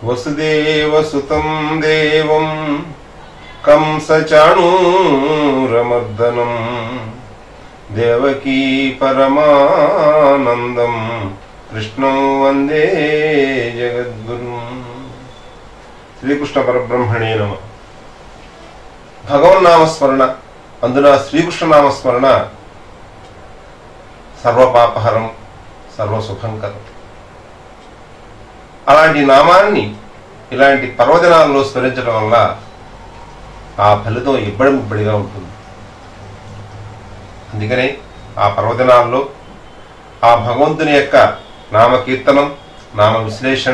వసుదేవసుతం దేవం కంసచాణూరమర్దనం దేవకీ పరమానందం కృష్ణం వందే జగద్గురు శ్రీకృష్ణ పరబ్రహ్మణే నమ భగవన్నామస్మరణ అందున శ్రీకృష్ణ నామస్మరణ సర్వపాపహరం సర్వసుఖంకరం అలాంటి నామాన్ని ఇలాంటి పర్వదినాల్లో స్మరించడం వల్ల ఆ ఫలితం ఇబ్బడి ముబ్బడిగా ఉంటుంది అందుకనే ఆ పర్వదినాల్లో ఆ భగవంతుని యొక్క నామకీర్తనం నామ విశ్లేషణ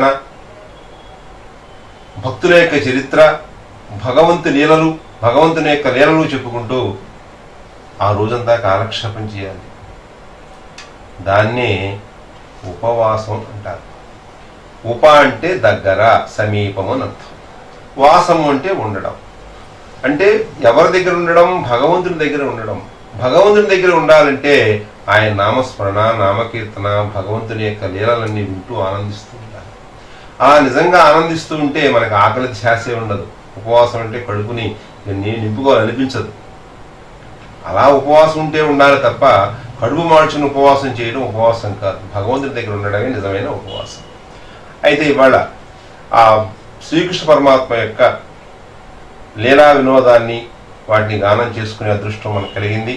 భక్తుల యొక్క చరిత్ర భగవంతు లీలలు భగవంతుని యొక్క లీలలు చెప్పుకుంటూ ఆ రోజంతా కాలక్షేపం చేయాలి దాన్నే ఉపవాసం అంటారు ఉప అంటే దగ్గర సమీపం అని అర్థం వాసం అంటే ఉండడం అంటే ఎవరి దగ్గర ఉండడం భగవంతుని దగ్గర ఉండడం భగవంతుని దగ్గర ఉండాలంటే ఆయన నామస్మరణ నామకీర్తన భగవంతుని యొక్క లీలలన్నీ వింటూ ఆనందిస్తూ ఉండాలి ఆ నిజంగా ఆనందిస్తూ ఉంటే మనకు ఆకలి ధ్యాసే ఉండదు ఉపవాసం అంటే కడుపుని నేను నింపుకోవాలనిపించదు అలా ఉపవాసం ఉంటే ఉండాలి తప్ప కడుపు మార్చుని ఉపవాసం చేయడం ఉపవాసం కాదు భగవంతుని దగ్గర ఉండడమే నిజమైన ఉపవాసం అయితే ఇవాళ ఆ శ్రీకృష్ణ పరమాత్మ యొక్క లీలా వినోదాన్ని వాటిని గానం చేసుకునే అదృష్టం మనకు కలిగింది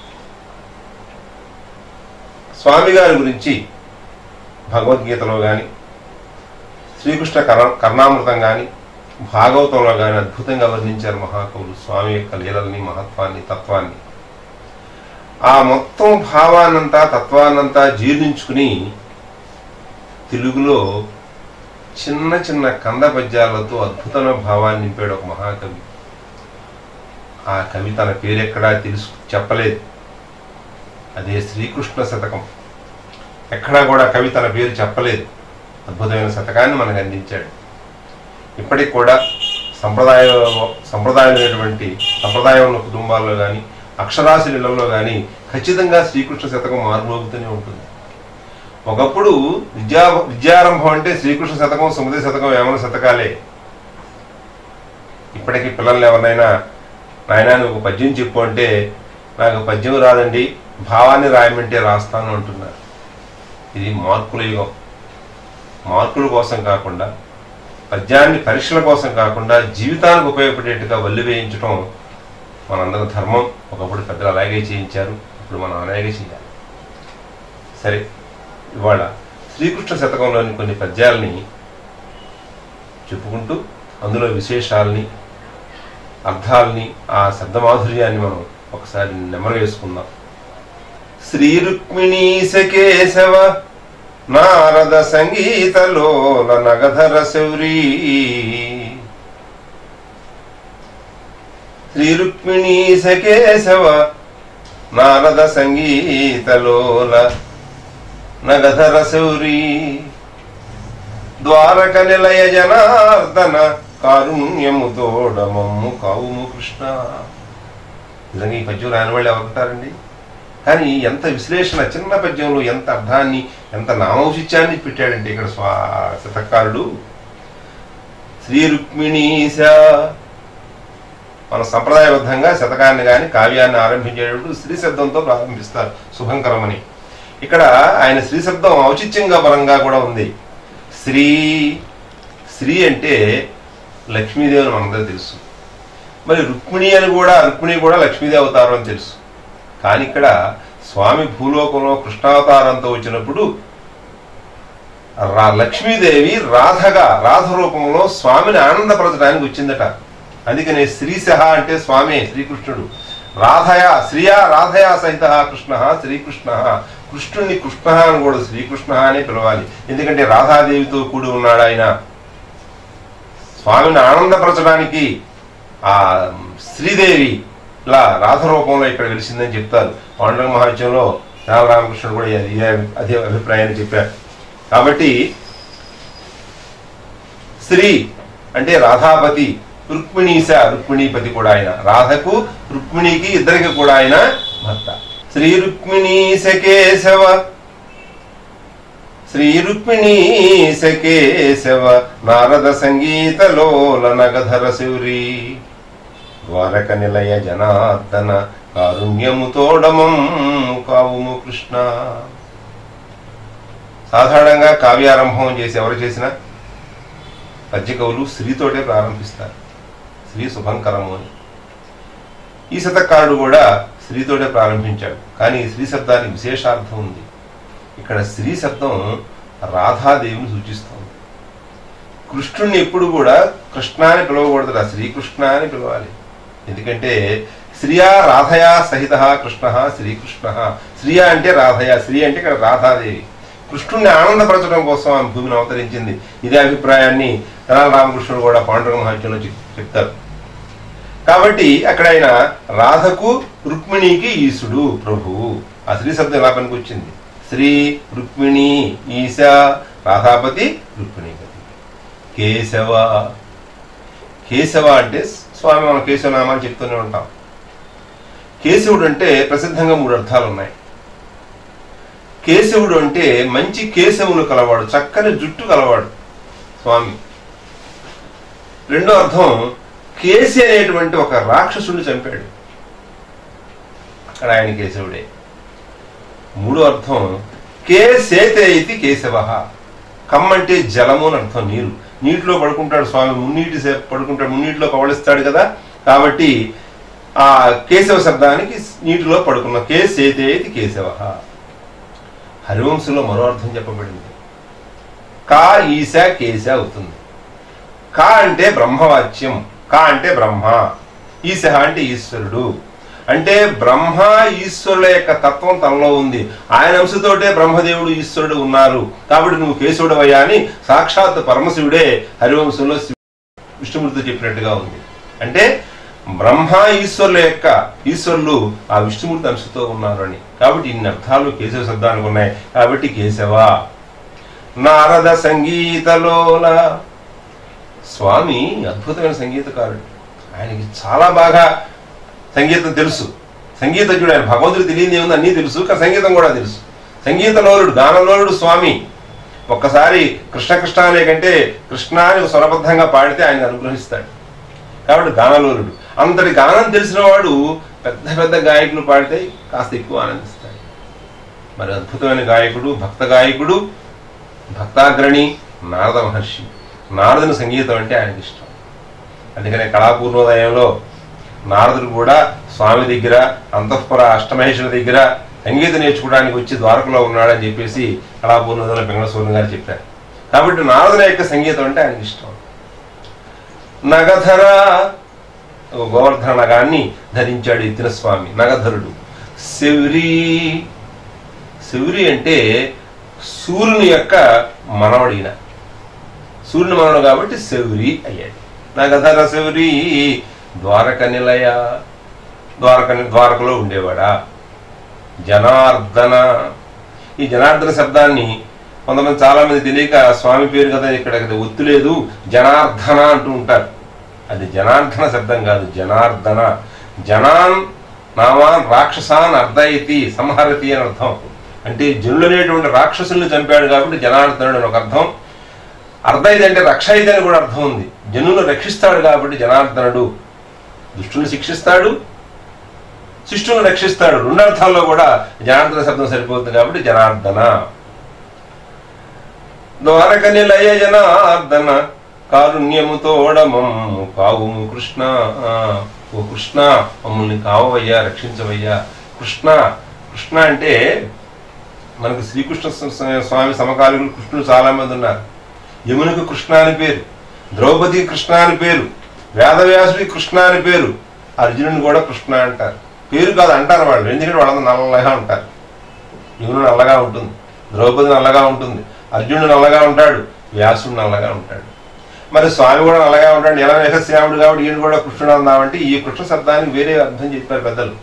స్వామి గారి గురించి భగవద్గీతలో కానీ శ్రీకృష్ణ కర కర్ణామృతం కానీ భాగవతంలో కానీ అద్భుతంగా వర్ణించారు మహాకవులు స్వామి యొక్క లీలల్ని మహత్వాన్ని తత్వాన్ని ఆ మొత్తం భావాన్నంతా తత్వాన్నంతా జీర్ణించుకుని తెలుగులో చిన్న చిన్న కంద పద్యాలతో అద్భుతమైన భావాన్ని నింపాడు ఒక మహాకవి ఆ కవి తన పేరెక్కడా తెలుసు చెప్పలేదు అదే శ్రీకృష్ణ శతకం ఎక్కడా కూడా కవి తన పేరు చెప్పలేదు అద్భుతమైన శతకాన్ని మనకు అందించాడు ఇప్పటికి కూడా సంప్రదాయ సంప్రదాయమైనటువంటి సంప్రదాయం ఉన్న కుటుంబాల్లో కానీ అక్షరాస్యుల ఇళ్లలో కానీ ఖచ్చితంగా శ్రీకృష్ణ శతకం మారుమోగుతూనే ఉంటుంది ఒకప్పుడు విద్యా విద్యారంభం అంటే శ్రీకృష్ణ శతకం సుమతి శతకం ఏమైనా శతకాలే ఇప్పటికీ పిల్లల్ని ఎవరినైనా నాయనా నువ్వు పద్యం చెప్పు అంటే నాకు పద్యం రాదండి భావాన్ని రాయమంటే రాస్తాను అంటున్నారు ఇది మార్కుల యుగం మార్కుల కోసం కాకుండా పద్యాన్ని పరీక్షల కోసం కాకుండా జీవితానికి ఉపయోగపడేట్టుగా వల్లి వేయించడం మనందరం ధర్మం ఒకప్పుడు పెద్దలు అలాగే చేయించారు ఇప్పుడు మనం అలాగే చేయాలి సరే ఇవాళ శ్రీకృష్ణ శతకంలోని కొన్ని పద్యాలని చెప్పుకుంటూ అందులో విశేషాలని అర్థాలని ఆ శబ్దమాధుర్యాన్ని మనం ఒకసారి నెమరు వేసుకుందాం శ్రీ రుక్మిణీశకేశవ నారద సంగీతలోల నగధర శౌరీ శ్రీ రుక్మిణీశకేశవ నారద సంగీతలోల నగధర శౌరీ ద్వారక నిలయ జనార్దన కారుణ్యము తోడమమ్ము కావుము కృష్ణ నిజంగా ఈ పద్యం రాని వాళ్ళు ఎవరుంటారండి కానీ ఎంత విశ్లేషణ చిన్న పద్యంలో ఎంత అర్థాన్ని ఎంత నామౌచిత్యాన్ని పెట్టాడంటే ఇక్కడ స్వా శతకారుడు శ్రీ రుక్మిణీశ మన సంప్రదాయబద్ధంగా శతకాన్ని కానీ కావ్యాన్ని ఆరంభించేటప్పుడు శ్రీ శబ్దంతో ప్రారంభిస్తారు శుభంకరమని ఇక్కడ ఆయన శ్రీ శబ్దం ఔచిత్యంగా పరంగా కూడా ఉంది శ్రీ శ్రీ అంటే లక్ష్మీదేవి మనందరూ తెలుసు మరి రుక్మిణి అని కూడా రుక్మిణి కూడా లక్ష్మీదేవి అవతారం అని తెలుసు కానీ ఇక్కడ స్వామి భూలోకంలో కృష్ణావతారంతో వచ్చినప్పుడు రా లక్ష్మీదేవి రాధగా రాధ రూపంలో స్వామిని ఆనందపరచడానికి వచ్చిందట అందుకనే శ్రీశహ అంటే స్వామి శ్రీకృష్ణుడు రాధయ శ్రీయా రాధయా సహిత కృష్ణ శ్రీకృష్ణ కృష్ణుణ్ణి కృష్ణ అని కూడా శ్రీకృష్ణ అనే పిలవాలి ఎందుకంటే రాధాదేవితో కూడి ఉన్నాడు ఆయన స్వామిని ఆనందపరచడానికి ఆ శ్రీదేవి ఇలా రాధ రూపంలో ఇక్కడ వెలిసిందని చెప్తారు పాండురంగ మహాత్యంలో రామకృష్ణుడు కూడా ఇదే అదే అభిప్రాయాన్ని చెప్పారు కాబట్టి శ్రీ అంటే రాధాపతి రుక్మిణీశ రుక్మిణీపతి కూడా ఆయన రాధకు రుక్మిణికి ఇద్దరికి కూడా ఆయన భర్త శ్రీ రుక్మిణీశ కేశవ శ్రీ రుక్మిణీ సకేశవ నారద సంగీతలోల నగధర శౌరి ద్వారక నిలయ జనార్దన కారుణ్యము తోడమం కావుము కృష్ణ సాధారణంగా కావ్యారంభం చేసి ఎవరు చేసినా పద్యకవులు శ్రీతోటే ప్రారంభిస్తారు శ్రీ శుభంకరము అని ఈ శతకారుడు కూడా శ్రీతోటే ప్రారంభించాడు కానీ ఈ శ్రీ శబ్దానికి విశేషార్థం ఉంది ఇక్కడ శ్రీ శబ్దం రాధాదేవిని సూచిస్తుంది కృష్ణుణ్ణి ఎప్పుడు కూడా కృష్ణ అని పిలవకూడదురా శ్రీకృష్ణ అని పిలవాలి ఎందుకంటే శ్రియా రాధయా సహిత కృష్ణ శ్రీకృష్ణ శ్రియ అంటే రాధయ శ్రీ అంటే ఇక్కడ రాధాదేవి కృష్ణుణ్ణి ఆనందపరచడం కోసం ఆమె భూమిని అవతరించింది ఇదే అభిప్రాయాన్ని తెనాలి రామకృష్ణుడు కూడా పాండురంగ మహత్యంలో చెప్- చెప్తారు కాబట్టి అక్కడ ఆయన రాధకు రుక్మిణికి ఈశుడు ప్రభువు ఆ శ్రీ శబ్దం ఎలా పనికొచ్చింది శ్రీ రుక్మిణి ఈశ రాధాపతి రుక్మిణీపతి కేశవ కేశవ అంటే స్వామి మనం కేశవనామాలు చెప్తూనే ఉంటాం కేశవుడు అంటే ప్రసిద్ధంగా మూడు అర్థాలు ఉన్నాయి కేశవుడు అంటే మంచి కేశవులు కలవాడు చక్కని జుట్టు కలవాడు స్వామి రెండో అర్థం కేసి అనేటువంటి ఒక రాక్షసుడిని చంపాడు అక్కడ ఆయన కేశవుడే మూడో అర్థం కేసేతే ఇది కేశవ కమ్మంటే జలము అని అర్థం నీరు నీటిలో పడుకుంటాడు స్వామి మున్నీటి సే పడుకుంటాడు మున్నీటిలో పవళిస్తాడు కదా కాబట్టి ఆ కేశవ శబ్దానికి నీటిలో పడుకున్న కేసేతే ఇది కేశవ హరివంశంలో మరో అర్థం చెప్పబడింది కా ఈశ కేశ అవుతుంది కా అంటే బ్రహ్మవాచ్యం కా అంటే బ్రహ్మ ఈశ అంటే ఈశ్వరుడు అంటే బ్రహ్మ ఈశ్వరుల యొక్క తత్వం తనలో ఉంది ఆయన అంశతోటే బ్రహ్మదేవుడు ఈశ్వరుడు ఉన్నారు కాబట్టి నువ్వు కేశవుడవయ్యా అని సాక్షాత్ పరమశివుడే హరివంశంలో శివ- విష్ణుమూర్తితో చెప్పినట్టుగా ఉంది అంటే బ్రహ్మ ఈశ్వరుల యొక్క ఈశ్వరులు ఆ విష్ణుమూర్తి అంశతో ఉన్నారు అని కాబట్టి ఇన్ని అర్థాలు కేశవ శబ్దానికి ఉన్నాయి కాబట్టి కేశవ నారద సంగీతలోల స్వామి అద్భుతమైన సంగీతకారుడు ఆయనకి చాలా బాగా సంగీతం తెలుసు సంగీతజ్ఞుడు ఆయన భగవంతుడు తెలియదు ఏముంది అన్నీ తెలుసు కానీ సంగీతం కూడా తెలుసు సంగీతలోలుడు గానలోలుడు స్వామి ఒక్కసారి కృష్ణ కృష్ణ అనే కంటే కృష్ణ అని స్వరబద్ధంగా పాడితే ఆయన అనుగ్రహిస్తాడు కాబట్టి గానలోలుడు అంతటి గానం తెలిసిన వాడు పెద్ద పెద్ద గాయకులు పాడితే కాస్త ఎక్కువ ఆనందిస్తాడు మరి అద్భుతమైన గాయకుడు భక్త గాయకుడు భక్తాగ్రణి నారద మహర్షి నారదుని సంగీతం అంటే ఆయనకి ఇష్టం అందుకనే కళాపూర్ణోదయంలో నారదుడు కూడా స్వామి దగ్గర అంతఃపుర అష్టమహేశ్వరి దగ్గర సంగీతం నేర్చుకోవడానికి వచ్చి ద్వారకలో ఉన్నాడని చెప్పేసి కళాపూర్ణోదయంలో వెంకటస్వామి గారు చెప్పారు కాబట్టి నారదుని యొక్క సంగీతం అంటే ఆయనకి ఇష్టం నగధర ఒక గోవర్ధన నగాన్ని ధరించాడు ఎత్తిన స్వామి నగధరుడు శౌరి శౌరి అంటే సూర్యుని యొక్క మనవడిన సూర్యుని మనవడు కాబట్టి శౌరి అయ్యాడు నగధర శౌరి ద్వారక నిలయ ద్వారక ద్వారకలో ఉండేవాడా జనార్దన ఈ జనార్దన శబ్దాన్ని కొంతమంది చాలా మంది తెలియక స్వామి పేరు కదా ఇక్కడ కదా ఒత్తు లేదు జనార్దన అంటూ ఉంటారు అది జనార్దన శబ్దం కాదు జనార్దన జనాన్ నామాన్ రాక్షసాన్ అర్ధయతి సంహరతి అని అర్థం అంటే జనులు అనేటువంటి రాక్షసుల్ని చంపాడు కాబట్టి జనార్దనుడు అని ఒక అర్థం అర్ధయిది అంటే రక్షయిది అని కూడా అర్థం ఉంది జనులను రక్షిస్తాడు కాబట్టి జనార్దనుడు దుష్టుని శిక్షిస్తాడు శిష్టుని రక్షిస్తాడు రెండు అర్థాల్లో కూడా జనార్దన శబ్దం సరిపోతుంది కాబట్టి జనార్దన ద్వారక నిలయ జనార్దన కారుణ్యము తోడమమ్ము కావుము కృష్ణ ఓ కృష్ణ మమ్మల్ని కావవయ్యా రక్షించవయ్యా కృష్ణ కృష్ణ అంటే మనకు శ్రీకృష్ణ స్వ- స్వామి సమకాలీకులు కృష్ణుడు చాలా మంది ఉన్నారు యమునకు కృష్ణ అని పేరు ద్రౌపది కృష్ణ అని పేరు వేదవ్యాసుడి కృష్ణ అని పేరు అర్జునుని కూడా కృష్ణ అంటారు పేరు కాదు అంటారు వాళ్ళు ఎందుకంటే వాళ్ళందరూ నల్లగా ఉంటారు యమును నల్లగా ఉంటుంది ద్రౌపది నల్లగా ఉంటుంది అర్జునుడు నల్లగా ఉంటాడు వ్యాసుడు నల్లగా ఉంటాడు మరి స్వామి కూడా నల్లగా ఉంటాడు ఎలా శ్యాముడు కాబట్టి ఈయన కూడా కృష్ణుడు అందామంటే ఈ కృష్ణ శబ్దానికి వేరే అర్థం చెప్పారు పెద్దలు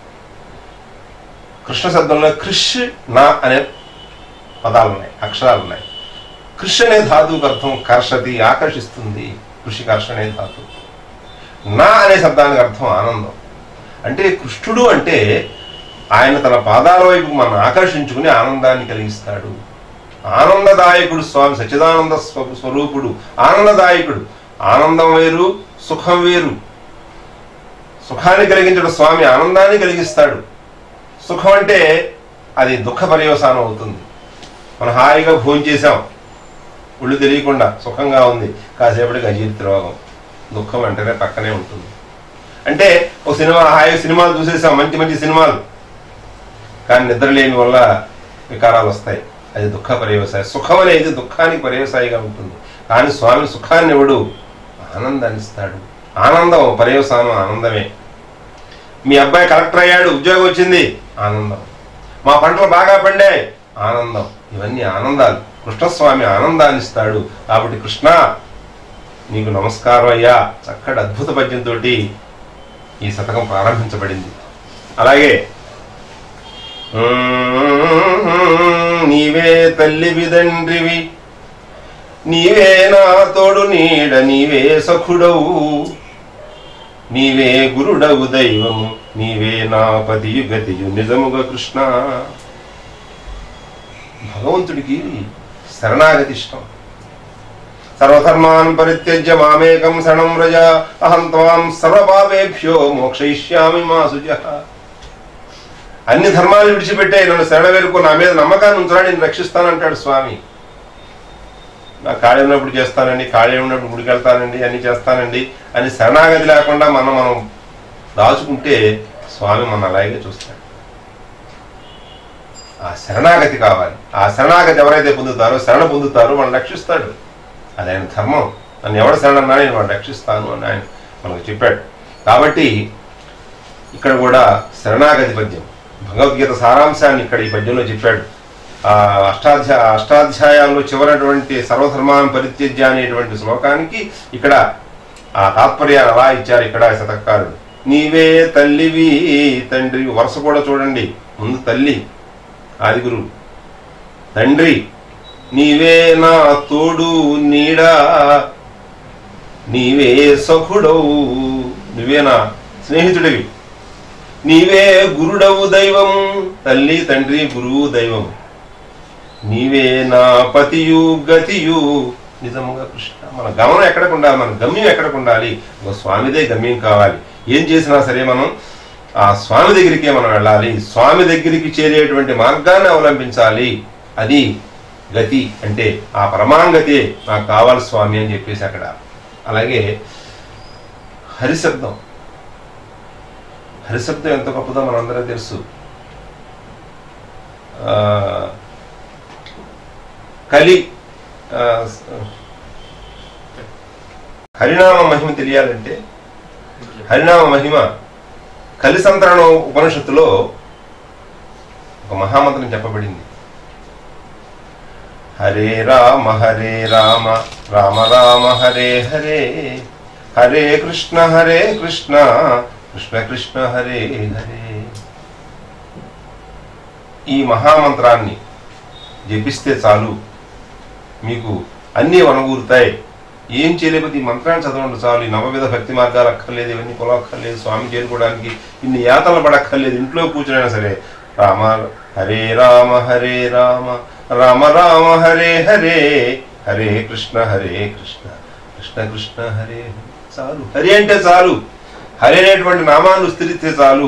కృష్ణ శబ్దంలో క్రిష్ నా అనే పదాలు ఉన్నాయి అక్షరాలు ఉన్నాయి కృష్ అనే ధాతువుకి అర్థం కర్షతి ఆకర్షిస్తుంది కృషి కర్ష అనే ధాతువు నా అనే శబ్దానికి అర్థం ఆనందం అంటే కృష్ణుడు అంటే ఆయన తన పాదాల వైపు మనం ఆకర్షించుకుని ఆనందాన్ని కలిగిస్తాడు ఆనందదాయకుడు స్వామి సచ్చిదానంద స్వ- స్వరూపుడు ఆనందదాయకుడు ఆనందం వేరు సుఖం వేరు సుఖాన్ని కలిగించడం స్వామి ఆనందాన్ని కలిగిస్తాడు సుఖం అంటే అది దుఃఖ పర్యవసానం అవుతుంది మనం హాయిగా భోజనం చేసాం ఒళ్ళు తెలియకుండా సుఖంగా ఉంది కాసేపటికి అజీర్తి రోగం దుఃఖం వెంటనే పక్కనే ఉంటుంది అంటే ఓ సినిమా హాయి సినిమాలు చూసేసాం మంచి మంచి సినిమాలు కానీ నిద్ర లేని వల్ల వికారాలు వస్తాయి అది దుఃఖ పర్యవసాయి సుఖం అనేది దుఃఖానికి పర్యవసాయిగా ఉంటుంది కానీ స్వామి సుఖాన్ని ఇవ్వడు ఆనందాన్ని ఇస్తాడు ఆనందం పర్యవసానం ఆనందమే మీ అబ్బాయి కలెక్టర్ అయ్యాడు ఉద్యోగం వచ్చింది ఆనందం మా పంటలు బాగా పండాయి ఆనందం ఇవన్నీ ఆనందాలు కృష్ణస్వామి ఆనందాన్ని ఇస్తాడు కాబట్టి కృష్ణ నీకు నమస్కారం అయ్యా చక్కటి అద్భుత పద్యంతో ఈ శతకం ప్రారంభించబడింది అలాగే "మ్మ్, నీవే తల్లివి తండ్రివి నీవే నా తోడు నీడ నీవే సఖుడవు నీవే గురుడవు దైవము నీవే నా పతియు గతియు నిజముగా కృష్ణ భగవంతుడికి శరణాగతి ఇష్టం సర్వధర్మాన్ పరిత్యజ్య మామేకం శరణం వ్రజ అహం త్వాం సర్వపాపేభ్యో మోక్షయిష్యామి మా సుజ అన్ని ధర్మాలు విడిచిపెట్టే నన్ను శరణ వేరుకో నా మీద నమ్మకాన్ని ఉంచరా నేను రక్షిస్తానంటాడు స్వామి నా ఖాళీ ఉన్నప్పుడు చేస్తానండి ఖాళీ ఉన్నప్పుడు గుడికి వెళ్తానండి అన్ని చేస్తానండి అని శరణాగతి లేకుండా మనం మనం దాచుకుంటే స్వామి మన అలాగే చూస్తాడు ఆ శరణాగతి కావాలి ఆ శరణాగతి ఎవరైతే పొందుతారో శరణ పొందుతారో వాళ్ళని రక్షిస్తాడు అది ఆయన ధర్మం నన్ను ఎవడు శరణన్నా నేను వాడిని రక్షిస్తాను అని ఆయన మనకు చెప్పాడు కాబట్టి ఇక్కడ కూడా శరణాగతి పద్యం భగవద్గీత సారాంశాన్ని ఇక్కడ ఈ పద్యంలో చెప్పాడు ఆ అష్టాధ్యాయ అష్టాధ్యాయాల్లో చివరటువంటి సర్వధర్మాన్ని పరిత్యజ్య అనేటువంటి శ్లోకానికి ఇక్కడ ఆ తాత్పర్యాన్ని అలా ఇచ్చారు ఇక్కడ శతకారుడు నీవే తల్లివి తండ్రి వరుస కూడా చూడండి ముందు తల్లి ఆదిగురు తండ్రి నీవే నా తోడు నీడా నీవే సఖుడవు నువ్వే నా స్నేహితుడివి నీవే గురుడవు దైవం తల్లి తండ్రి గురువు దైవం నీవే నా పతియు గతియు నిజముగా కృష్ణ మన గమనం ఎక్కడికి ఉండాలి మన గమ్యం ఎక్కడికి ఉండాలి ఒక స్వామిదే గమ్యం కావాలి ఏం చేసినా సరే మనం ఆ స్వామి దగ్గరికే మనం వెళ్ళాలి స్వామి దగ్గరికి చేరేటువంటి మార్గాన్ని అవలంబించాలి అది గతి అంటే ఆ పరమాంగతే నాకు కావాలి స్వామి అని చెప్పేసి అక్కడ అలాగే హరిశబ్దం హరిశబ్దం ఎంత గొప్పదో మనందరం తెలుసు ఆ, కలి ఆ, హరినామ మహిమ తెలియాలంటే హరినామ మహిమ కలిసంతరణ ఉపనిషత్తులో ఒక మహామంత్రం చెప్పబడింది హరే రామ హరే రామ రామ రామ హరే హరే హరే కృష్ణ హరే కృష్ణ కృష్ణ కృష్ణ హరే హరే ఈ మహామంత్రాన్ని జపిస్తే చాలు మీకు అన్నీ వనగూరుతాయి ఏం చేయలేకపోతే ఈ మంత్రాన్ని చదవండి చాలు ఈ నవవిధ భక్తి మార్గాలు అక్కర్లేదు ఇవన్నీ పొలక్కర్లేదు స్వామి చేరుకోవడానికి ఇన్ని యాతనలు పడక్కర్లేదు ఇంట్లో కూర్చునైనా సరే రామ హరే రామ హరే రామ రామ రామ హరే హరే హరే కృష్ణ హరే కృష్ణ కృష్ణ కృష్ణ హరే హరే. చాలు హరి అంటే చాలు హరి అనేటువంటి నామాన్ని ఉస్తరిస్తే చాలు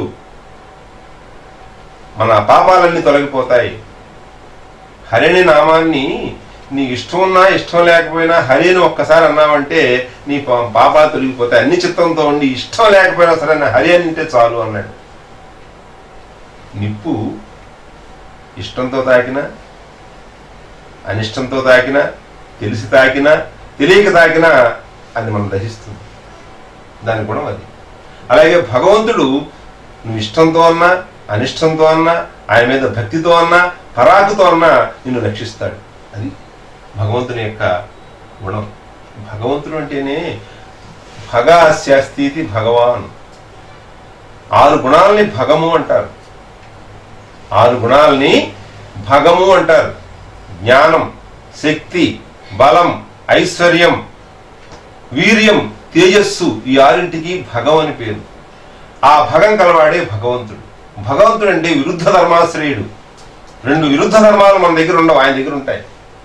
మన పాపాలన్నీ తొలగిపోతాయి హరిని నామాన్ని నీకు ఇష్టం ఉన్నా ఇష్టం లేకపోయినా హరిని ఒక్కసారి అన్నావంటే నీ పా- పాపాలు తొలగిపోతాయి అన్ని చిత్తంతో ఉండి ఇష్టం లేకపోయినా సరే నా హరి అని అంటే చాలు అన్నాడు నిప్పు ఇష్టంతో తాకినా అనిష్టంతో తాకినా తెలిసి తాకినా తెలియక తాకినా అది మనం దహిస్తుంది దాని గుణం అది అలాగే భగవంతుడు నువ్వు ఇష్టంతో అన్నా అనిష్టంతో అన్నా ఆయన మీద భక్తితో అన్నా పరాకుతో అన్నా నిన్ను రక్షిస్తాడు అది భగవంతుని యొక్క గుణం భగవంతుడు అంటేనే భగాస్యాస్తి భగవాన్ ఆరు గుణాలని భగము అంటారు ఆరు గుణాలని భగము అంటారు జ్ఞానం శక్తి బలం ఐశ్వర్యం వీర్యం తేజస్సు ఈ ఆరింటికి భగం అని పేరు ఆ భగం కలవాడే భగవంతుడు భగవంతుడు అంటే విరుద్ధ ధర్మాశ్రయుడు రెండు విరుద్ధ ధర్మాలు మన దగ్గర ఉండవు ఆయన దగ్గర ఉంటాయి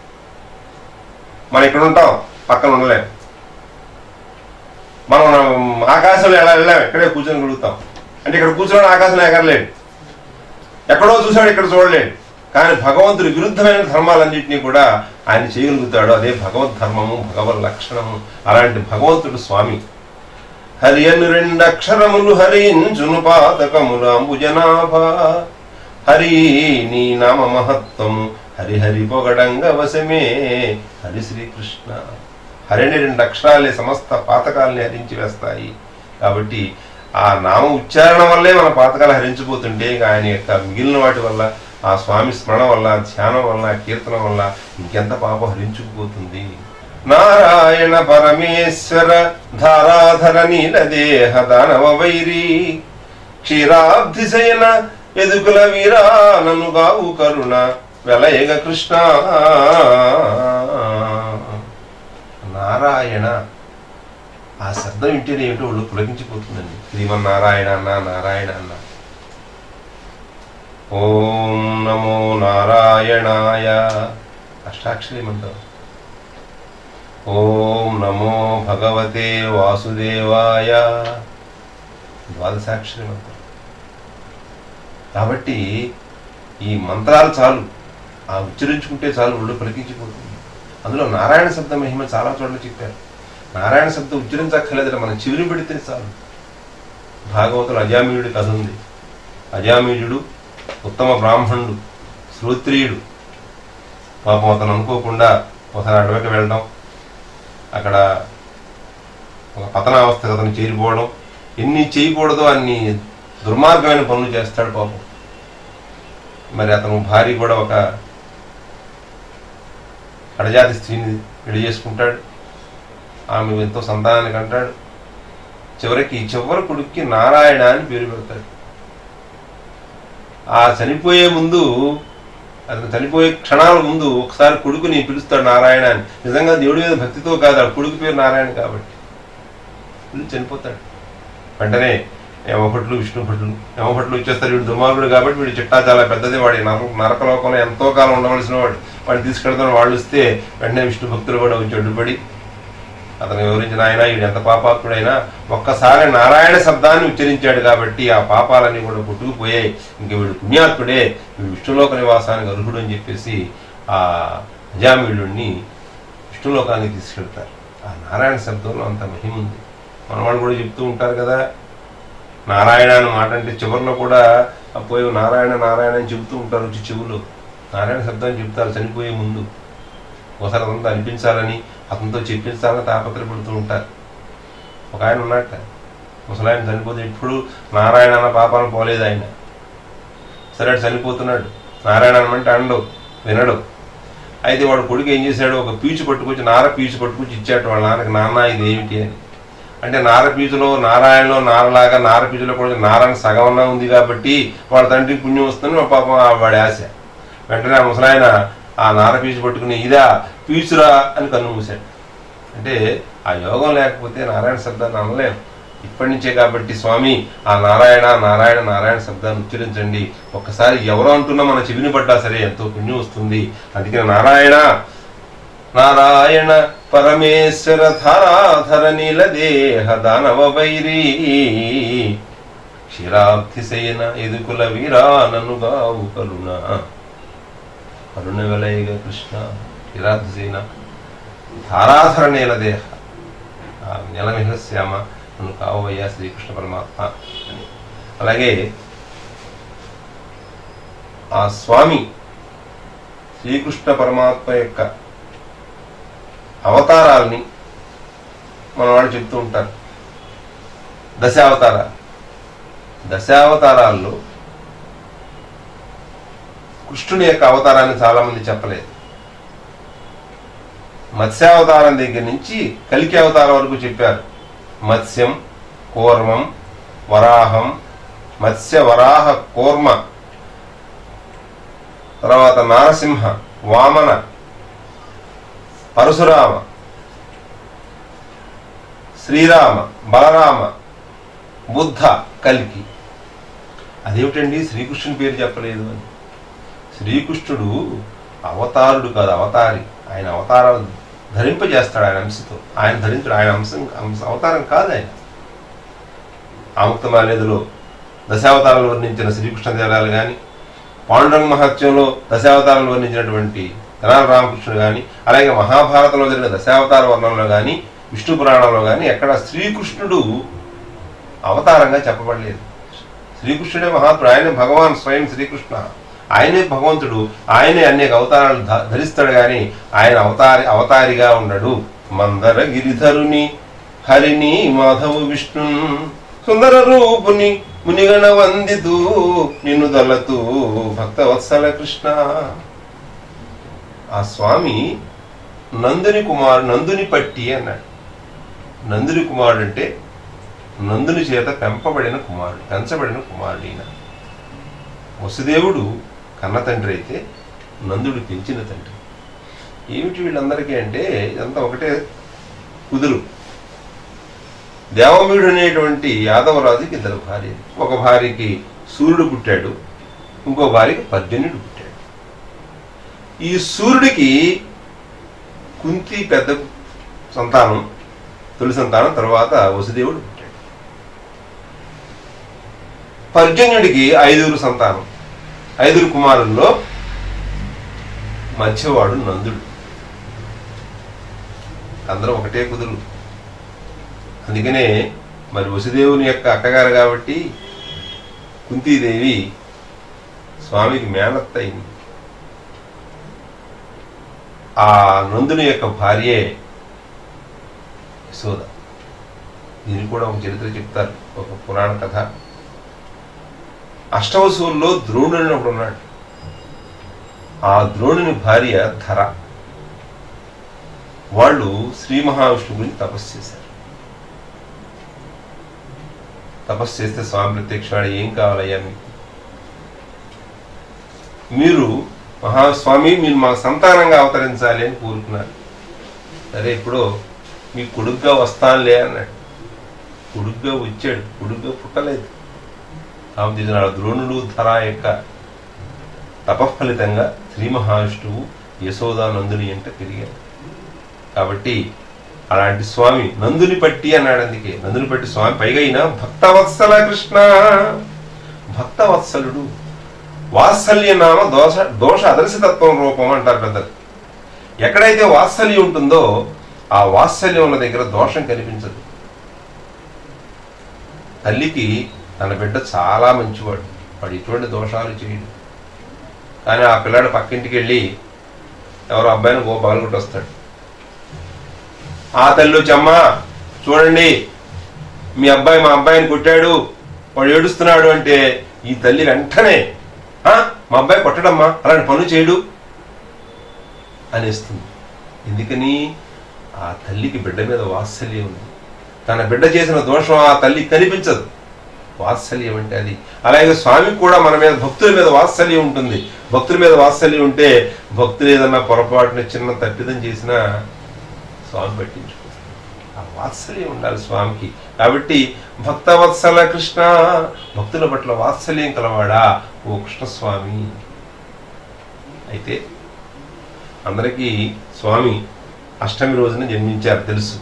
మనం ఇక్కడ ఉంటాం పక్కన ఉండలేం మనం ఆకాశంలో ఎలా వెళ్ళాం ఇక్కడే కూర్చొని గలుగుతాం అంటే ఇక్కడ కూర్చొని ఆకాశంలో ఎగరలేడు ఎక్కడో చూశాడు ఇక్కడ చూడలేడు కానీ భగవంతుడి విరుద్ధమైన ధర్మాలన్నింటినీ కూడా ఆయన చేయగలుగుతాడు అదే భగవద్ ధర్మము భగవద్ లక్షణము అలాంటి భగవంతుడు స్వామి హరి అను రెండు అక్షరములు హరించును పాతకములు అంబుజనాభ హరి నీ నామ మహత్వము హరి హరి పొగడంగ వశమే హరి శ్రీకృష్ణ హరి అని రెండు అక్షరాలే సమస్త పాతకాలని హరించి వేస్తాయి కాబట్టి ఆ నామ ఉచ్చారణ వల్లే మన పాతకాలు హరించిపోతుంటే ఇక ఆయన యొక్క మిగిలిన వాటి వల్ల ఆ స్వామి స్మరణ వల్ల ధ్యానం వల్ల కీర్తన వల్ల ఇంకెంత పాపం హరించుకుపోతుంది నారాయణ పరమేశ్వర ధారాధర నీలదేహ దానవ వైరి క్షీరాబ్ధిశయన ఎదుకుల వీరానను గావు కరుణ వెలయగ కృష్ణ నారాయణ ఆ శబ్దం వింటేనే ఏమిటో ఒళ్ళు పులకించిపోతుందండి శ్రీమన్నారాయణ అన్న నారాయణ అన్న ఓం నమో నారాయణాయ అష్టాక్షరి మంత్రం ఓం నమో భగవతే వాసుదేవాయ ద్వాదశాక్షరి మంత్రం కాబట్టి ఈ మంత్రాలు చాలు ఆ ఉచ్చరించుకుంటే చాలు ఒళ్ళు పలికించిపోతుంది అందులో నారాయణ శబ్ద మహిమ చాలా చోట్ల చెప్పారు నారాయణ శబ్దం ఉచ్చరించక్కర్లేదట మనం చివరి పెడితే చాలు భాగవతులు అజామీయుడి కథ ఉంది అజామీయుడు ఉత్తమ బ్రాహ్మణుడు శ్రోత్రియుడు పాపం అతను అనుకోకుండా ఒకసారి అడవికి వెళ్ళడం అక్కడ ఒక పతనావస్థకు అతను చేరిపోవడం ఎన్ని చేయకూడదో అన్ని దుర్మార్గమైన పనులు చేస్తాడు పాపం మరి అతను భార్య కూడా ఒక కడజాతి స్త్రీని పెళ్లి చేసుకుంటాడు ఆమె ఎంతో సంతానాన్ని కంటాడు చివరికి చివరి కొడుక్కి నారాయణ అని పేరు పెడతాడు ఆ చనిపోయే ముందు అతను చనిపోయే క్షణాల ముందు ఒకసారి కొడుకుని పిలుస్తాడు నారాయణ అని నిజంగా దేవుడి మీద భక్తితో కాదు ఆ కొడుకు పేరు నారాయణ కాబట్టి పిలిచి చనిపోతాడు వెంటనే యమభట్లు విష్ణు భట్లు యమభట్లు వచ్చేస్తారు వీడు దుర్మార్గుడు కాబట్టి వీడు చిట్టా చాలా పెద్దది వాడి నర నరకలోకంలో ఎంతో కాలం ఉండవలసిన వాడు వాడిని తీసుకెళ్తాను వాళ్ళు వస్తే వెంటనే విష్ణు భక్తులు కూడా వచ్చి అడ్డుపడి అతను వివరించిన ఆయన వీడు ఎంత పాపాత్ముడైనా ఒక్కసారి నారాయణ శబ్దాన్ని ఉచ్చరించాడు కాబట్టి ఆ పాపాలన్నీ కూడా కొట్టుకుపోయాయి ఇంక వీడు పుణ్యాత్ముడే వీడు విష్ణులోక నివాసానికి అర్హుడు అని చెప్పేసి ఆ అజామీయుడిని విష్ణులోకానికి తీసుకెళ్తారు ఆ నారాయణ శబ్దంలో అంత మహిమ ఉంది మన వాళ్ళు కూడా చెప్తూ ఉంటారు కదా నారాయణ అని మాట అంటే చివరిలో కూడా ఆ పోయి నారాయణ నారాయణ అని చెబుతూ ఉంటారు వచ్చి చెవులు నారాయణ శబ్దాన్ని చెప్తారు చనిపోయే ముందు ఒకసారి అతనితో అనిపించాలని అతనితో చెప్పించాలని తాపత్రపడుతూ ఉంటారు ఒక ఆయన ఉన్నట్ట ముసలాయన చనిపోతే ఎప్పుడు నారాయణ అన్న పాపాలను పోలేదు ఆయన సరే అటు చనిపోతున్నాడు నారాయణ అనమంటే అండు వినడు అయితే వాడు కొడుకు ఏం చేశాడు ఒక పీచు పట్టుకొచ్చి నార పీచు పట్టుకొచ్చి ఇచ్చాడు వాళ్ళ నాన్నకి నాన్న ఇది ఏమిటి అని అంటే నారపీచులో నారాయణలో నారలాగా నారపీచులో కూడా నారాయణ సగమన్నా ఉంది కాబట్టి వాడి తండ్రికి పుణ్యం వస్తుంది మా పాపం ఆ వాడి ఆశ వెంటనే ఆ ముసలాయన ఆ నారపీచు పట్టుకుని ఇదా పీచురా అని కన్ను మూశాడు అంటే ఆ యోగం లేకపోతే నారాయణ శబ్దాన్ని అనలేం ఇప్పటి నుంచే కాబట్టి స్వామి ఆ నారాయణ నారాయణ నారాయణ శబ్దాన్ని ఉచ్చరించండి ఒక్కసారి ఎవరు అంటున్నా మన చెవిని పడ్డా సరే ఎంతో పుణ్యం వస్తుంది అందుకే నారాయణ నారాయణ పరమేశ్వర ధరాధర నీలదేహ దానవ వైరీ క్షీరాబ్ధిశయన ఎదుకుల వీరాననుగావు కరుణ కరుణ వెలయగ కృష్ణ క్షీరాబ్ధిశయన ధారాధర నీలదేహ ఆ నెల మిహశ్యామ నన్ను కావయ్యా శ్రీకృష్ణ పరమాత్మ అని అలాగే ఆ స్వామి శ్రీకృష్ణ పరమాత్మ యొక్క అవతారాల్ని మన వాళ్ళు చెప్తూ ఉంటారు దశావతారాలు దశావతారాల్లో కృష్ణుని యొక్క అవతారాన్ని చాలా మంది చెప్పలేదు మత్స్యావతారం దగ్గర నుంచి కలికి అవతారం వరకు చెప్పారు మత్స్యం కూర్మం వరాహం మత్స్య వరాహ కూర్మ తర్వాత నారసింహ వామన పరశురామ శ్రీరామ బలరామ బుద్ధ కలికి అదేమిటండి శ్రీకృష్ణుని పేరు చెప్పలేదు అని శ్రీకృష్ణుడు అవతారుడు కాదు అవతారి ఆయన అవతారాలు ధరింపజేస్తాడు ఆయన అంశతో ఆయన ధరించడు ఆయన అంశం అంశ అవతారం కాదు ఆయన ఆముక్తమాలేదులో దశావతారాలు వర్ణించిన శ్రీకృష్ణ దేవాలయాలు కానీ పాండురంగ మహత్యంలో దశావతారాలు వర్ణించినటువంటి తెనాలి రామకృష్ణుడు కానీ అలాగే మహాభారతంలో జరిగిన దశావతార వర్ణంలో కానీ విష్ణు పురాణంలో కానీ ఎక్కడ శ్రీకృష్ణుడు అవతారంగా చెప్పబడలేదు శ్రీకృష్ణుడే మహాత్ముడు ఆయనే భగవాన్ స్వయం శ్రీకృష్ణ ఆయనే భగవంతుడు ఆయనే అనేక అవతారాలు ధ- ధరిస్తాడు కానీ ఆయన అవతారి అవతారిగా ఉండడు మందర గిరిధరుని హరిని మాధవ విష్ణు సుందర రూపుని మునిగణ వందితూ నిన్ను దొల్లతూ భక్తవత్సల కృష్ణ ఆ స్వామి నందుని కుమారు నందుని పట్టి అన్నాడు నందుని కుమారుడు అంటే నందుని చేత పెంపబడిన కుమారుడు పెంచబడిన కుమారుడు ఈయన వసుదేవుడు కన్న తండ్రి అయితే నందుడు పెంచిన తండ్రి ఏమిటి వీళ్ళందరికీ అంటే ఇదంతా ఒకటే కుదురు దేవమీడు అనేటువంటి యాదవరాజుకి ఇద్దరు భార్య ఒక భార్యకి సూర్యుడు పుట్టాడు ఇంకో భార్యకి పర్జన్యుడు పుట్టాడు ఈ సూర్యుడికి కుంతి పెద్ద సంతానం తొలి సంతానం తర్వాత వసుదేవుడు పుట్టాడు పర్జన్యుడికి ఐదుగురు సంతానం ఐదుగురు కుమారుల్లో మధ్యవాడు నందుడు అందరూ ఒకటే కుదురు అందుకనే మరి వసుదేవుని యొక్క అక్కగారు కాబట్టి కుంతీదేవి స్వామికి మేనత్త అయింది ఆ నందుని యొక్క భార్యే యశోద దీనికి కూడా ఒక చరిత్ర చెప్తారు ఒక పురాణ కథ అష్టవసూల్లో ద్రోణుడు అని ఒకడు ఉన్నాడు ఆ ద్రోణుని భార్య ధర వాళ్ళు శ్రీ మహావిష్ణువు గురించి తపస్సు చేశారు తపస్సు చేస్తే స్వామి ప్రత్యక్షాడు ఏం కావాలయ్యా మీకు మీరు మహాస్వామి మీరు మా సంతానంగా అవతరించాలి అని కోరుకున్నారు సరే ఇప్పుడు మీ కొడుగ్గా వస్తానులే అన్నాడు కొడుగ్గా వచ్చాడు కొడుగ్గా పుట్టలేదు ఆమె తీసిన ద్రోణుడు ధర యొక్క తపఫలితంగా శ్రీ మహావిష్ణువు యశోదానందుని ఎంట పెరిగాడు కాబట్టి అలాంటి స్వామి నందుని పట్టి అన్నాడు అందుకే నందుని పట్టి స్వామి పైగా అయినా భక్తవత్సల కృష్ణ భక్తవత్సలుడు వాత్సల్య నామ దోష దోష అదర్శతత్వం రూపం అంటారు పెద్దలు ఎక్కడైతే వాత్సల్యం ఉంటుందో ఆ వాత్సల్యం ఉన్న దగ్గర దోషం కనిపించదు తల్లికి తన బిడ్డ చాలా మంచివాడు వాడు ఎటువంటి దోషాలు చేయడు కానీ ఆ పిల్లాడు పక్కింటికి వెళ్ళి ఎవరో అబ్బాయిని గో పగలగొట్టి వస్తాడు ఆ తల్లి వచ్చి అమ్మా చూడండి మీ అబ్బాయి మా అబ్బాయిని కొట్టాడు వాడు ఏడుస్తున్నాడు అంటే ఈ తల్లి వెంటనే "ఆ, మా అబ్బాయి కొట్టడమ్మా అలాంటి పనులు చేయడు అనేస్తుంది ఎందుకని ఆ తల్లికి బిడ్డ మీద వాత్సల్యం ఉంది తన బిడ్డ చేసిన దోషం ఆ తల్లి కనిపించదు వాత్సల్యం అంటే అది అలాగే స్వామికి కూడా మన మీద భక్తుల మీద వాత్సల్యం ఉంటుంది భక్తుల మీద వాత్సల్యం ఉంటే భక్తులు ఏదన్నా పొరపాటున చిన్న తప్పిదం చేసినా స్వామి పట్టించుకుంటారు ఆ వాత్సల్యం ఉండాలి స్వామికి కాబట్టి భక్తవత్సల కృష్ణ భక్తుల పట్ల వాత్సల్యం కలవాడా ఓ కృష్ణస్వామి అయితే అందరికీ స్వామి అష్టమి రోజున జన్మించారు తెలుసు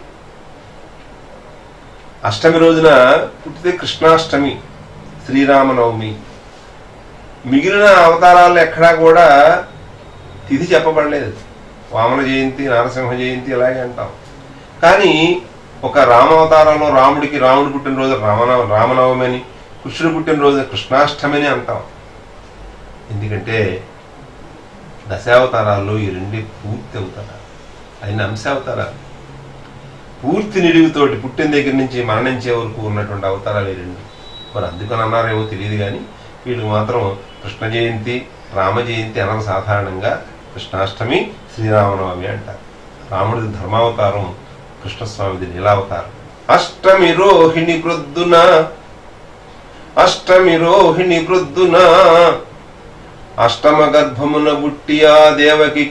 అష్టమి రోజున పుట్టితే కృష్ణాష్టమి శ్రీరామనవమి మిగిలిన అవతారాలు ఎక్కడా కూడా తిథి చెప్పబడలేదు వామన జయంతి నరసింహ జయంతి ఇలాగే అంటాం కానీ ఒక రామావతారంలో రాముడికి రాముడు పుట్టినరోజు రామనవ రామనవమి అని కృష్ణుడు పుట్టినరోజు కృష్ణాష్టమి అని అంటాం ఎందుకంటే దశావతారాల్లో ఈ రెండే పూర్తి అవతారాలు అయిన అంశావతారాలు పూర్తి నిడివితోటి పుట్టిన దగ్గర నుంచి మరణించే వరకు ఉన్నటువంటి అవతారాలు ఈ రెండు మరి అందుకని అన్నారేమో తెలియదు కానీ వీళ్ళు మాత్రం కృష్ణ జయంతి రామ జయంతి అనరు సాధారణంగా కృష్ణాష్టమి శ్రీరామనవమి అంటారు రాముడిది ధర్మావతారం కృష్ణస్వామిది నీలావతారం అష్టమి రోహిణి ప్రొద్దున అష్టమి రోహిణి ప్రొద్దున అష్టమ గర్భమున బుట్టి ఆ దేవకి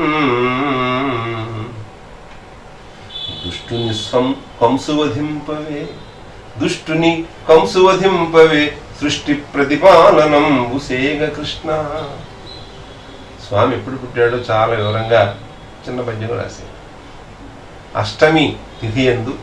దుష్టుని సం కంసువధింపవే దుష్టుని కంసువధింపవే సృష్టి ప్రతిపాలనం ఉసేగ కృష్ణ స్వామి ఎప్పుడు పుట్టాడో చాలా వివరంగా చిన్న పద్యంలో రాశారు అష్టమి తిథి ఎందు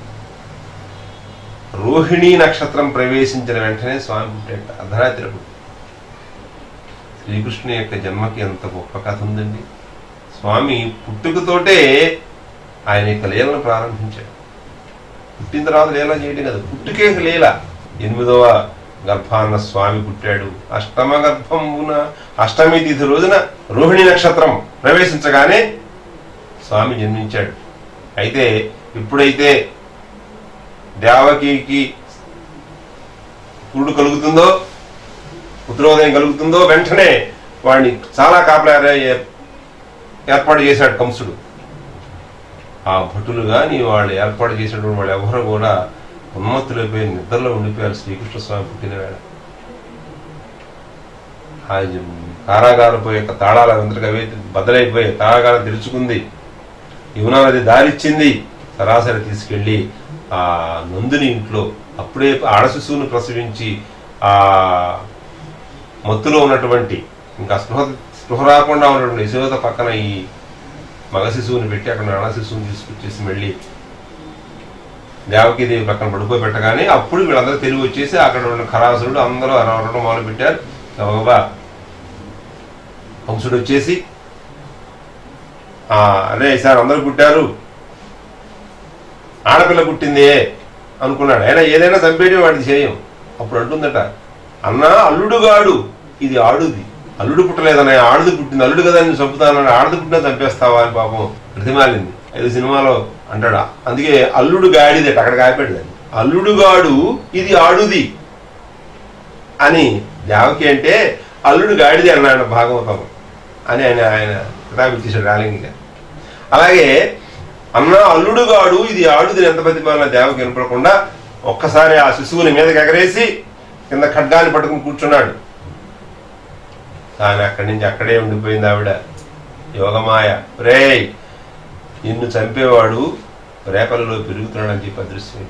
రోహిణీ నక్షత్రం ప్రవేశించిన వెంటనే స్వామి పుట్టాడు అర్ధరాత్రి పుట్టి శ్రీకృష్ణుని యొక్క జన్మకి ఎంత గొప్ప కథ ఉందండి స్వామి పుట్టుకతోటే ఆయన యొక్క లీలను ప్రారంభించాడు పుట్టిన తర్వాత లీల చేయడం కదా పుట్టుకే లీల ఎనిమిదవ గర్భాన్న స్వామి పుట్టాడు అష్టమ గర్భమున అష్టమి తిథి రోజున రోహిణి నక్షత్రం ప్రవేశించగానే స్వామి జన్మించాడు అయితే ఇప్పుడైతే దేవకికి పురుడు కలుగుతుందో పుత్రోదయం కలుగుతుందో వెంటనే వాడిని చాలా కాపలా ఏ- ఏర్పాటు చేశాడు కంసుడు ఆ భటులు కానీ వాళ్ళు ఏర్పాటు చేసినటువంటి వాళ్ళు ఎవరు కూడా ఉన్మత్తులైపోయి నిద్రలో ఉండిపోయారు శ్రీకృష్ణ స్వామి పుట్టిన వేళ ఆ జ- కారాగారపు యొక్క తాళాలు అందరికి అవే బద్దలైపోయి కారాగారం తెరుచుకుంది యమునా నది దారిచ్చింది సరాసరి తీసుకెళ్ళి ఆ నందుని ఇంట్లో అప్పుడే ఆడ శిశువుని ప్రసవించి ఆ మత్తులో ఉన్నటువంటి ఇంకా స్పృహ స్పృహ రాకుండా ఉన్నటువంటి యశోద పక్కన ఈ మగ శిశువుని పెట్టి అక్కడ ఆడ శిశువుని తీసుకొచ్చేసి మళ్ళీ దేవకీదేవి పక్కన పడుకోబెట్టగానే అప్పుడు వీళ్ళందరూ తెలివి వచ్చేసి అక్కడ ఉన్న ఖరాసురుడు అందరూ అరవడం మొదలు పెట్టారు గబగబా కంసుడు వచ్చేసి "ఆ, అరే సార్ అందరూ పుట్టారు ఆడపిల్ల పుట్టిందే అనుకున్నాడు అయినా ఏదైనా చంపేయడం వాడిది చేయం అప్పుడు అంటుందట అన్నా అల్లుడుగాడు ఇది ఆడుది అల్లుడు పుట్టలేదన్న ఆడుది పుట్టింది అల్లుడు కదా నేను చంపుతానని ఆడది పుట్టినా చంపేస్తావా అని పాపం ప్రతిమాలింది ఐదు సినిమాలో అంటాడు అందుకే అల్లుడు గాడిదట అక్కడ కాపాడు దాన్ని అల్లుడుగాడు ఇది ఆడుది అని దేవకి అంటే అల్లుడు గాడిది అన్నాడు భాగవతం అని ఆయన ఆయన కితాబిచ్చేసాడు రాలింగిగా అలాగే అన్న అల్లుడుగాడు ఇది ఆడుది ఎంత ప్రతిపాలన దేవకి వినపడకుండా ఒక్కసారి ఆ శిశువుని మీదకి ఎగరేసి కింద ఖడ్గాన్ని పట్టుకుని కూర్చున్నాడు కానీ అక్కడి నుంచి అక్కడే ఉండిపోయింది ఆవిడ యోగమాయ రేయ్ నిన్ను చంపేవాడు రేపలలో పెరుగుతున్నాడని చెప్పి అదృశ్యం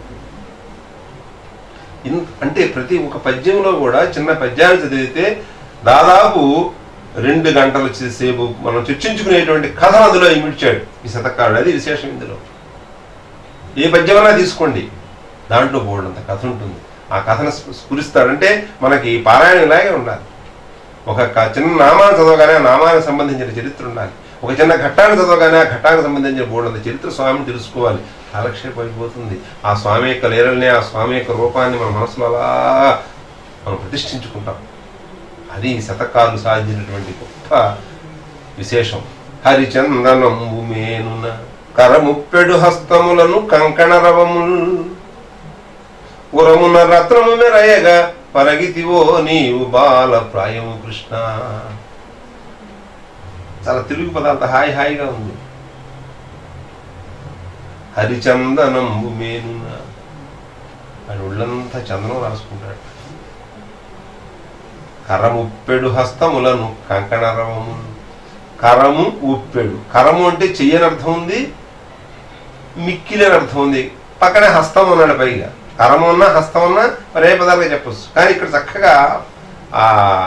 ఇన్- అంటే ప్రతి ఒక పద్యంలో కూడా చిన్న పద్యాన్ని చదివితే దాదాపు రెండు గంటల సేపు మనం చర్చించుకునేటువంటి కథను అందులో ఇమిడ్చాడు ఈ శతకారుడు అది విశేషం ఇందులో ఏ పద్యమైనా తీసుకోండి దాంట్లో బోర్డంత కథ ఉంటుంది ఆ కథను స్ఫు- స్ఫురిస్తాడంటే మనకి పారాయణ ఇలాగే ఉండాలి ఒక క- చిన్న నామాన్ని చదవగానే ఆ నామానికి సంబంధించిన చరిత్ర ఉండాలి ఒక చిన్న ఘట్టాన్ని చదవగానే ఆ ఘట్టానికి సంబంధించిన బోర్డంత చరిత్ర స్వామిని తెలుసుకోవాలి కాలక్షేపం అయిపోతుంది ఆ స్వామి యొక్క లీలల్ని ఆ స్వామి యొక్క రూపాన్ని మన మనసులో అలా మనం ప్రతిష్ఠించుకుంటాం అది ఈ శతకాలు సాధించినటువంటి గొప్ప విశేషం హరిచందనంబు మేనున కరముప్పెడు హస్తములను కంకణ రవముల్ ఉరమున రత్నము మెరయగా పరగితివో నీవు బాల ప్రాయము కృష్ణ చాలా తెలుగు పదార్థ హాయి హాయిగా ఉంది హరిచందనంబు మేనున ఆయన ఒళ్ళంతా చందనం రాసుకుంటాడు కరముప్పెడు హస్తములను కంకణరవము కరము ఉప్పెడు కరము అంటే చెయ్యని అర్థం ఉంది మిక్కిలి అని అర్థం ఉంది పక్కనే హస్తం ఉన్నాడు పైగా కరము ఉన్నా హస్తం ఉన్నా మరే పదాలుగా చెప్పొచ్చు కానీ ఇక్కడ చక్కగా ఆ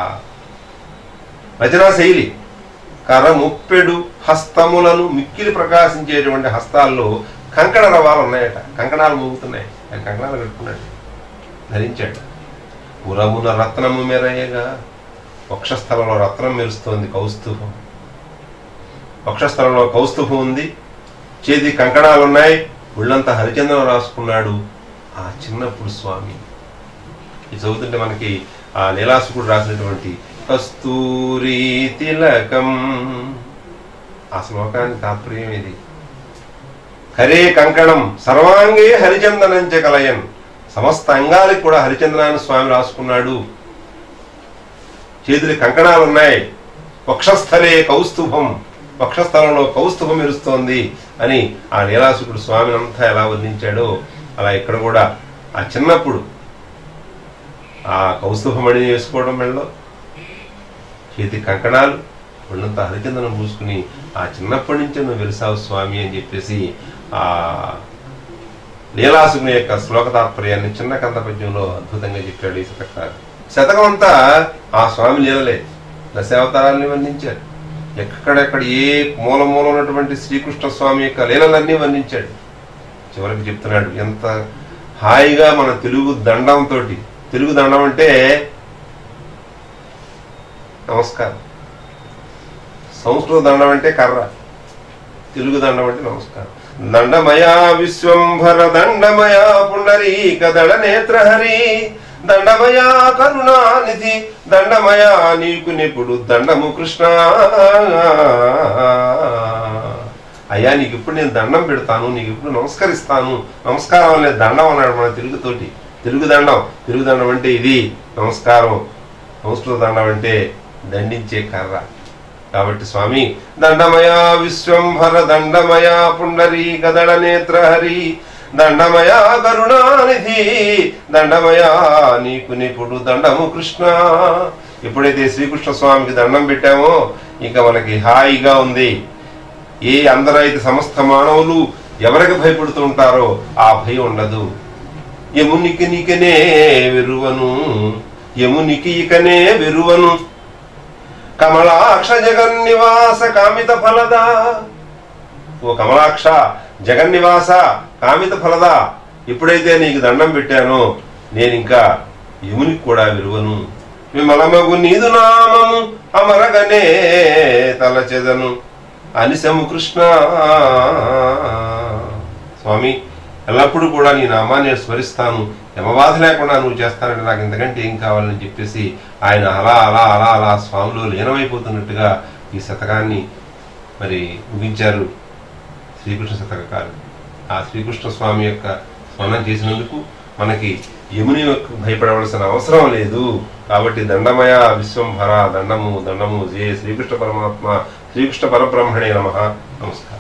రచనా శైలి కరముప్పెడు హస్తములను మిక్కిలి ప్రకాశించేటువంటి హస్తాల్లో కంకణ రవాలు ఉన్నాయట కంకణాలు మోగుతున్నాయి ఆయన కంకణాలు కట్టుకున్నాడు ధరించాడు ఉరమున రత్నము మెరయగా వక్షస్థలంలో రత్నం మెరుస్తోంది కౌస్తుభం వక్షస్థలంలో కౌస్తుభం ఉంది చేతి కంకణాలు ఉన్నాయి ఒళ్ళంతా హరిచందనం రాసుకున్నాడు ఆ చిన్నప్పుడు స్వామి ఇది చదువుతుంటే మనకి ఆ లీలాసుకుడు రాసినటువంటి కస్తూరి తిలకం ఆ శ్లోకానికి తాత్పర్యం ఇది హరే కంకణం సర్వాంగే హరిచందనంచ కలయన్ సమస్త అంగాలకు కూడా హరిచంద్రాన్ని స్వామి రాసుకున్నాడు చేతులు కంకణాలు ఉన్నాయి వక్షస్థలే కౌస్తుభం వక్షస్థలంలో కౌస్తుభం మెరుస్తోంది అని ఆ లీలాసుకుడు స్వామిని అంతా ఎలా వర్ణించాడో అలా ఇక్కడ కూడా ఆ చిన్నప్పుడు ఆ కౌస్తుభమణిని వేసుకోవడం మెళ్ళలో చేతి కంకణాలు ఒళ్ళంతా హరిచందనం పూసుకుని ఆ చిన్నప్పటి నుంచే నువ్వు వెలిసావు స్వామి అని చెప్పేసి ఆ లీలాసుని యొక్క శ్లోక తాత్పర్యాన్ని చిన్న కంద పద్యంలో అద్భుతంగా చెప్పాడు ఈ శతకారు శతకం అంతా ఆ స్వామి లీలలే దశావతారాలని వర్ణించాడు ఎక్కడెక్కడ ఏ మూల మూల ఉన్నటువంటి శ్రీకృష్ణ స్వామి యొక్క లీలలన్నీ వర్ణించాడు చివరికి చెప్తున్నాడు ఎంత హాయిగా మన తెలుగు దండంతో తెలుగు దండం అంటే నమస్కారం సంస్కృత దండం అంటే కర్ర తెలుగు దండం అంటే నమస్కారం దండమయా విశ్వంభర దండమయా పుండరీక దళ నేత్రహరి దండమయా కరుణానిధి దండమయా నీకు నిపుడు దండము కృష్ణ అయ్యా నీకు ఇప్పుడు నేను దండం పెడతాను నీకు ఇప్పుడు నమస్కరిస్తాను నమస్కారం అనే దండం అన్నాడు మన తెలుగుతోటి తెలుగు దండం తెలుగు దండం అంటే ఇది నమస్కారం సంస్కృత దండం అంటే దండించే కర్ర కాబట్టి స్వామి దండమయా విశ్వంభర దండమయా పుండరీక దళ నేత్రహరి దండమయా కరుణానిధి దండమయా నీకు నిపుడు దండము కృష్ణ ఎప్పుడైతే శ్రీకృష్ణ స్వామికి దండం పెట్టామో ఇంకా మనకి హాయిగా ఉంది ఏ అందరైతే సమస్త మానవులు ఎవరికి భయపడుతూ ఉంటారో ఆ భయం ఉండదు యమునికి నీకనే వెరువను యమునికి ఇకనే వెరువను కమలాక్ష జగన్నివాస కామిత ఫలదా ఓ కమలాక్ష జగన్నివాస కామిత ఫలదా ఎప్పుడైతే నీకు దండం పెట్టానో నేను ఇంకా యమునికి కూడా విలువను విమలమగు నీదు నామము అమరగనే తలచెదను అనిశము కృష్ణ స్వామి ఎల్లప్పుడూ కూడా నీ నామాన్ని నేను స్మరిస్తాను యమబాధ లేకుండా నువ్వు చేస్తానంటే నాకు ఇంతకంటే ఏం కావాలని చెప్పేసి ఆయన అలా అలా అలా అలా స్వామిలో లీనమైపోతున్నట్టుగా ఈ శతకాన్ని మరి ముగించారు శ్రీకృష్ణ శతకాలు ఆ శ్రీకృష్ణ స్వామి యొక్క స్మరణం చేసినందుకు మనకి యముని యొక్క భయపడవలసిన అవసరం లేదు కాబట్టి దండమయ విశ్వంభర దండము దండము జే శ్రీకృష్ణ పరమాత్మ శ్రీకృష్ణ పరబ్రహ్మణే నమ నమస్కారం